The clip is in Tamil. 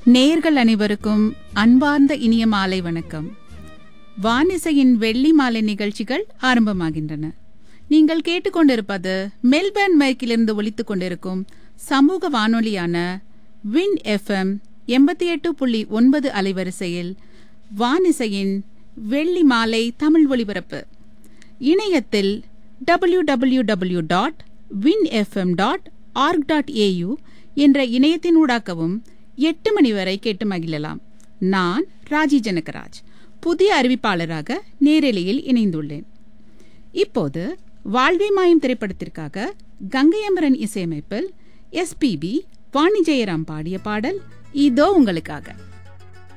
நேர்கள் அனைவருக்கும் அன்பார்ந்த இனிய மாலை வணக்கம் வானிசையின் வெள்ளி மாலை நிகழ்ச்சிகள் ஆரம்பமாகின்றன நீங்கள் கேட்டுக்கொண்டிருப்பது மெல்பர்ன் மைக்கிலிருந்து ஒலித்துக் கொண்டிருக்கும் சமூக வானொலியான வின் எஃப்எம் எண்பத்தி எட்டு புள்ளி ஒன்பது அலைவரிசையில் வானிசையின் வெள்ளி மாலை தமிழ் ஒலிபரப்பு இணையத்தில் W W W dot win FM dot org dot AU என்ற இணையத்தினூடாகவும் எட்டு மணி வரை கேட்டு மகிழலாம் நான் ராஜி ஜனகராஜ் புதிய அறிவிப்பாளராக நேரலையில் இணைந்துள்ளேன் இப்போது வாழ்வி மாயம் திரைப்படத்திற்காக கங்கையமரன் இசையமைப்பில் எஸ்பிபி வாணி ஜெயராம் பாடிய பாடல் இதோ உங்களுக்காக